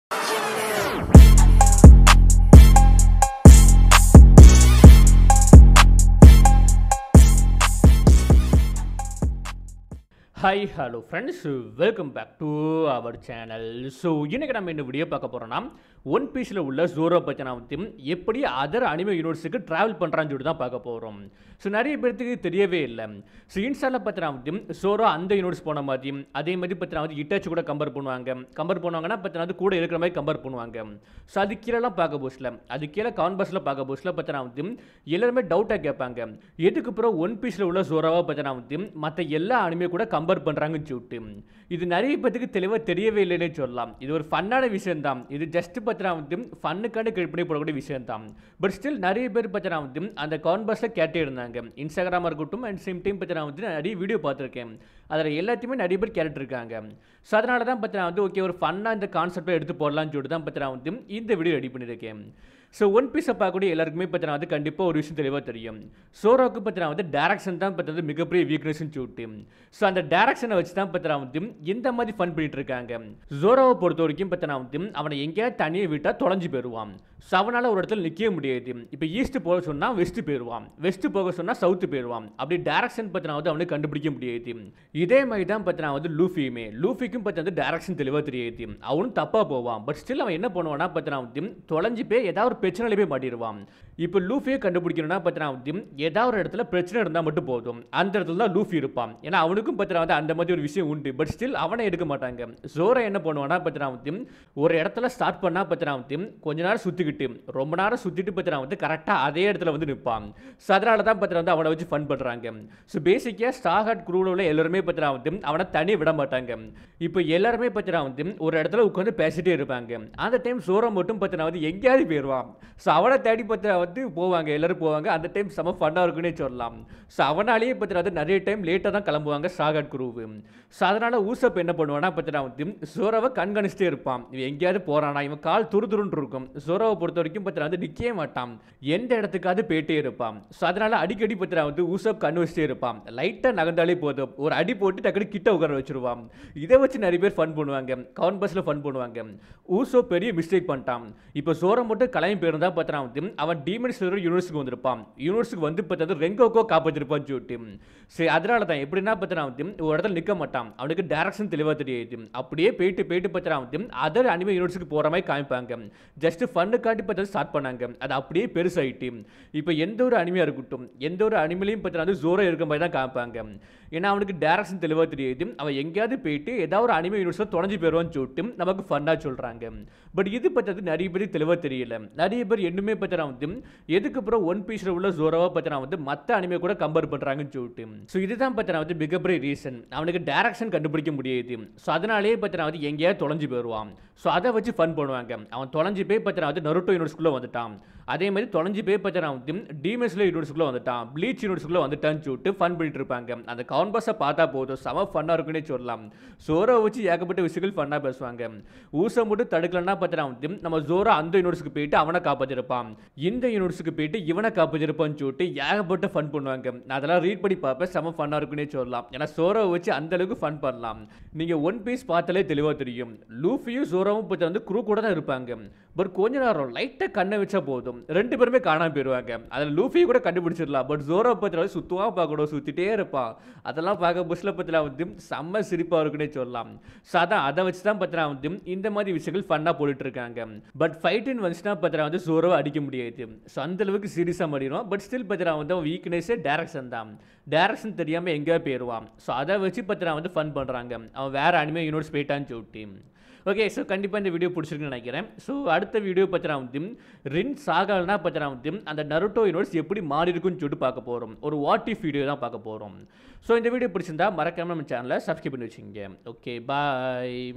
hi hello friends welcome back to our channel so இன்றைக்கி நம்ம இந்த வீடியோ பார்க்க போகிறோம்னா ஒன் பீஸில் உள்ள ஜோரோ பற்றின வந்து எப்படி அதர் அனிமே யூனிவர்ஸுக்கு ட்ராவல் பண்ணுறான்னு சொல்லிட்டு தான் பார்க்க போகிறோம் ஸோ நிறைய பேர்த்துக்கு தெரியவே இல்லை ஸோ இன்ஸ்டாவில் பற்றின வந்து ஜோரோ அந்த யூனிவர்ஸ் போன மாதிரி அதே மாதிரி பற்றின வந்து இட்டாச்சு கூட கம்பேர் பண்ணுவாங்க கம்பேர் பண்ணுவாங்கன்னா பற்றின வந்து கூட இருக்கிற மாதிரி கம்பேர் பண்ணுவாங்க ஸோ அது கீழெல்லாம் பார்க்க போஸ்டில் அது கீழே கான்பஸில் பார்க்க போஸ்டில் பற்றின வந்து எல்லாருமே டவுட்டாக கேட்பாங்க எதுக்கு அப்புறம் ஒன் பீஸில் உள்ள ஜோரோவை பற்றின வந்து மற்ற எல்லா அனிமே கூட கம்பேர் பண்ணுறாங்கன்னு சொல்லிட்டு இது நிறைய பேத்துக்கு தெளிவாக தெரியவே இல்லைன்னே சொல்லலாம் இது ஒரு ஃபன்னான விஷயம் தான் இது ஜஸ்ட் பத்தினா வந்து ஃபன்னுக்கான கிரியேட் பண்ணி போடக்கூடிய விஷயம் தான் பட் ஸ்டில் நிறைய பேர் பத்தினா வந்து அந்த கான்பஸில் கேட்டே இருந்தாங்க இன்ஸ்டாகிராமாக இருக்கட்டும் அண்ட் சேம் டைம் பத்தினா வந்து நிறைய வீடியோ பார்த்துருக்கேன் அதில் எல்லாத்தையுமே நிறைய பேர் கேட்டுட்டு இருக்காங்க ஸோ அதனால தான் பத்தினா வந்து ஓகே ஒரு ஃபன்னாக இந்த கான்செப்டை எடுத்து போடலாம்னு சொல்லிட்டு தான் பத்தினா வந்து இந்த வீடியோ ரெடி பண்ணியிருக்கேன் ஸோ ஒன் பீஸை பார்க்கக்கூடிய எல்லாருக்குமே பற்றினா வந்து கண்டிப்பாக ஒரு விஷயம் தெளிவாக தெரியும் சோரோக்கு பற்றினா வந்து டேரக்ஷன் தான் பற்றி மிகப்பெரிய வீக்னஸ்னு சொல்லிட்டு ஸோ அந்த டேரக்ஷனை வச்சு தான் பற்றினா வந்து இந்த மாதிரி ஃபன் பண்ணிட்டு இருக்காங்க ஜோரோவை பொறுத்த வரைக்கும் பற்றினா வந்து அவனை எங்கேயாவது தனியாக விட்டால் தொலைஞ்சு போயிடுவான் ஸோ அவனால் ஒரு இடத்துல நிற்கவே முடியாது இப்போ ஈஸ்ட் போக சொன்னால் வெஸ்ட் போயிடுவான் வெஸ்ட் போக சொன்னால் சவுத்து போயிடுவான் அப்படி டேரக்ஷன் பற்றினா வந்து அவனுக்கு கண்டுபிடிக்க முடியாது இதே மாதிரி தான் பற்றினா வந்து லூஃபியுமே லூஃபிக்கும் பற்றி வந்து டேரக்ஷன் தெளிவாக தெரியாது அவனும் தப்பாக போவான் பட் ஸ்டில் அவன் என்ன பண்ணுவான்னா பற்றினா வந்து தொலைஞ்சு போய் ஏதாவது ஒரு பிரச்சனையில போய் மாட்டிடுவான் இப்போ லூஃபியை கண்டுபிடிக்கணும்னா பத்தினா வந்து ஏதாவது ஒரு இடத்துல பிரச்சனை இருந்தால் மட்டும் போதும் அந்த இடத்துல தான் லூஃபி இருப்பான் ஏன்னா அவனுக்கும் பத்தினா வந்து அந்த மாதிரி ஒரு விஷயம் உண்டு பட் ஸ்டில் அவனை எடுக்க மாட்டாங்க ஜோரை என்ன பண்ணுவானா பத்தினா வந்து ஒரு இடத்துல ஸ்டார்ட் பண்ணா பத்தினா வந்து கொஞ்ச நேரம் சுற்றிக்கிட்டு ரொம்ப நேரம் சுற்றிட்டு பத்தினா வந்து கரெக்டாக அதே இடத்துல வந்து நிற்பான் ஸோ அதனால தான் பத்தினா வந்து அவனை வச்சு ஃபன் பண்ணுறாங்க ஸோ பேசிக்காக ஸ்டார்ஹாட் குரூவில் எல்லாருமே பத்தினா வந்து அவனை தனியாக விட மாட்டாங்க இப்போ எல்லாருமே பத்தினா வந்து ஒரு இடத்துல உட்காந்து பேசிட்டே இருப்பாங்க அந்த டைம் சோரை மட்டும் பத்தினா வந்து எங்கேயாவது போயிடுவான் ஸோ அவனை தேடி பத்தினா வந்து போவாங்க எல்லாரும் போவாங்க அந்த டைம் செம ஃபன்னாக இருக்குன்னே சொல்லலாம் ஸோ அவனாலேயே பத்தினா வந்து நிறைய டைம் லேட்டாக தான் கிளம்புவாங்க ஸ்டார்ஹாட் குரூவு ஸோ அதனால் ஊசப் என்ன பண்ணுவானா பத்தினா வந்து சோரோவை கண்காணிச்சிட்டே இருப்பான் இவன் எங்கேயாவது போகிறானா இவன் கால் துரு துருன்னு இருக்கும் சோரோவை பொறுத்த வரைக்கும் பத்தினா வந்து நிற்கவே மாட்டான் எந்த இடத்துக்காவது போயிட்டே இருப்பான் ஸோ அதனால் அடிக்கடி பத்தினா வந்து ஊசப் கண் வச்சுட்டே இருப்பான் லைட்டாக நகர்ந்தாலே போதும் ஒரு அடி போட்டு டக்குனு கிட்ட உட்கார வச்சிருவான் இதை வச்சு நிறைய பேர் ஃபன் பண்ணுவாங்க கவுன் பஸ்ஸில் ஃபன் பண்ணுவாங்க ஊசோ பெரிய மிஸ்டேக் பண்ணிட்டான் இப்போ சோரை மட்டும் கிளம்பி போயிருந்தா பார்த்தா வந்து அவன் டீமன் ஸ்லேயர் யூனிவர்ஸுக்கு வந்திருப்பான் யூனிவர்ஸுக்கு வந்து பார்த்தது ரெங்கோக்கோ காப்பாற்றிருப்பான்னு சொல்லிட்டு சரி அதனால தான் எப்படின்னா பார்த்தா வந்து ஒரு இடத்துல நிற்க மாட்டான் அவனுக்கு டேரக்ஷன் தெளிவாக தெரியாது அப்படியே போயிட்டு போயிட்டு பார்த்தா வந்து அதர் அனிமே யூனிவர்ஸுக்கு போகிற மாதிரி காமிப்பாங்க ஜஸ்ட் ஃபன்னுக்காண்டி பார்த்தது ஸ்டார்ட் பண்ணாங்க அது அப்படியே பெருசாயிட்டு இப்போ எந்த ஒரு அனிமையாக இருக்கட்டும் எந்த ஒரு அனிமலையும் பார்த்தா வந்து ஜோரோ இருக்க மாதிரி தான் காமிப்பாங்க ஏன்னா அவனுக்கு டேரக்ஷன் தெளிவாக தெரியாது அவன் எங்கேயாவது போயிட்டு ஏதாவது ஒரு அனிமே யூனிவர்ஸில் தொலைஞ்சு போயிடுவான்னு சொல்லிட்டு நமக்கு ஃபன்னாக சொல்கிறாங்க பட் இது பற்றி நிறைய பேருக்கு தெளிவாக தெரியல நிறைய பேர் இன்னுமே பற்றி வந்து எதுக்கு அப்புறம் ஒன் பீஸில் உள்ள ஜோரோவை பற்றி வந்து மற்ற அனிமே கூட கம்பேர் பண்ணுறாங்கன்னு சொல்லிட்டு ஸோ இதுதான் பற்றி வந்து மிகப்பெரிய ரீசன் அவனுக்கு டேரக்ஷன் கண்டுபிடிக்க முடியாது ஸோ அதனாலேயே பற்றி வந்து எங்கேயாவது தொலைஞ்சு போயிடுவான் ஸோ அதை வச்சு ஃபன் பண்ணுவாங்க அவன் தொலைஞ்சு போய் பற்றி வந்து நருட்டோ யூனிவர்ஸ்குள்ளே வந்துட்டான் அதே மாதிரி தொலைஞ்சு போய் பற்றி வந்து டிமெஸ்ல யூனிவர்ஸ்குள்ளே வந்துட்டான் ப்ளீச் யூனிவர்ஸ்குள்ளே வந்துட்டான்னு சொல்லிட்டு ஃபன் பண்ணிட்டு இருப்பாங்க அந்த கான்பஸை பார்த்தா போதும் செம ஃபன்னாக இருக்குன்னே சொல்லலாம் சோரோ வச்சு ஏகப்பட்ட விஷயங்கள் ஃபன்னாக பேசுவாங்க ஊசை மட்டும் தடுக்கலன்னா பார்த்தா வந்து நம்ம ஜோரோ அந்த யூனிவர்ஸுக்கு போயிட்டு அவனை காப்பாற்றிருப்பான் இந்த யூனிவர்ஸுக்கு போயிட்டு இவனை காப்பாற்றிருப்பான்னு சொல்லிட்டு ஏகப்பட்ட ஃபன் பண்ணுவாங்க நான் அதெல்லாம் ரீட் பண்ணி பார்ப்பேன் செம ஃபன்னாக இருக்குன்னே சொல்லலாம் ஏன்னா சோரோ வச்சு அந்த அளவுக்கு ஃபன் பண்ணலாம் நீங்கள் ஒன் பீஸ் பார்த்தாலே தெளிவாக தெரியும் லூஃபியும் சோரோவும் பற்றி வந்து குரூ கூட தான் இருப்பாங்க பட் கொஞ்ச நேரம் லைட்டாக கண்ணை வச்சா போதும் ரெண்டு பேருமே காணாம போயிடுவாங்க அதில் லூஃபி கூட கண்டுபிடிச்சிடலாம் பட் ஜோரோ பற்றி வந்து சுத்தமாக பார்க்கணும் சுற்றிட்டே இருப்பான் அதெல்லாம் பார்க்க புஷ்ல பற்றினா வந்து செம்ம சிரிப்பாக இருக்குன்னே சொல்லலாம் ஸோ அதான் அதை வச்சு தான் பற்றினா வந்து இந்த மாதிரி விஷயங்கள் ஃபன்னாக போட்டுட்டு இருக்காங்க பட் ஃபைட்டுன்னு வந்துச்சுன்னா பற்றினா வந்து ஜோரோவை அடிக்க முடியாது ஸோ அந்த அளவுக்கு சீரியஸாக மாறிடும் பட் ஸ்டில் பற்றினா வந்து அவன் வீக்னஸே டேரக்ஷன் தான் டேரக்ஷன் தெரியாமல் எங்கேயோ போயிடுவான் ஸோ அதை வச்சு பற்றினா வந்து ஃபன் பண்ணுறாங்க அவன் வேறு அனிமே யூனிவர்ஸ் போயிட்டான்னு சொல்லிட்டு ஓகே ஸோ கண்டிப்பாக இந்த வீடியோ பிடிச்சிருக்குன்னு நினைக்கிறேன் ஸோ அடுத்த வீடியோ பற்றி நான் வந்து ரின் சாகல்னா பற்றி நான் வந்து அந்த நருட்டோ யூனிவர்ஸ் எப்படி மாறி இருக்குன்னு சொல்லிட்டு பார்க்க போகிறோம் ஒரு வாட் இஃப் வீடியோ தான் பார்க்க போகிறோம் ஸோ இந்த வீடியோ பிடிச்சிருந்தா மறக்காம நம்ம சேனலை சப்ஸ்கிரைப் பண்ணி வச்சுங்க ஓகே பாய்